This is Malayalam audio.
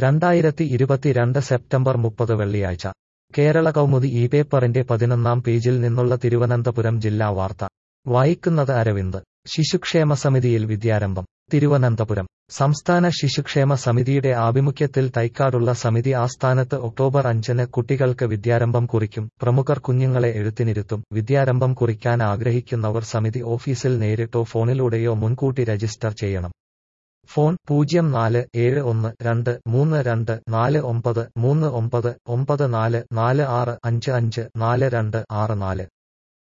രണ്ടായിരത്തി ഇരുപത്തിരണ്ട് സെപ്റ്റംബർ മുപ്പത് വെള്ളിയാഴ്ച കേരള കൗമുദി ഈ പേപ്പറിന്റെ പതിനൊന്നാം പേജിൽ നിന്നുള്ള തിരുവനന്തപുരം ജില്ലാ വാർത്ത വായിക്കുന്നത് അരവിന്ദ് ശിശുക്ഷേമ സമിതിയിൽ വിദ്യാരംഭം തിരുവനന്തപുരം സംസ്ഥാന ശിശുക്ഷേമ സമിതിയുടെ ആഭിമുഖ്യത്തിൽ തൈക്കാടുള്ള സമിതി ആസ്ഥാനത്ത് ഒക്ടോബർ അഞ്ചിന് കുട്ടികൾക്ക് വിദ്യാരംഭം കുറിക്കും പ്രമുഖർ കുഞ്ഞുങ്ങളെ എഴുത്തിനിരുത്തും വിദ്യാരംഭം കുറിക്കാൻ ആഗ്രഹിക്കുന്നവർ സമിതി ഓഫീസിൽ നേരിട്ടോ ഫോണിലൂടെയോ മുൻകൂട്ടി രജിസ്റ്റർ ചെയ്യണം ഫോൺ പൂജ്യം നാല് ഏഴ് ഒന്ന് രണ്ട് മൂന്ന് രണ്ട് നാല് ഒമ്പത് മൂന്ന് ഒമ്പത് ഒമ്പത് നാല് നാല് ആറ് അഞ്ച് അഞ്ച് നാല് രണ്ട് ആറ് നാല്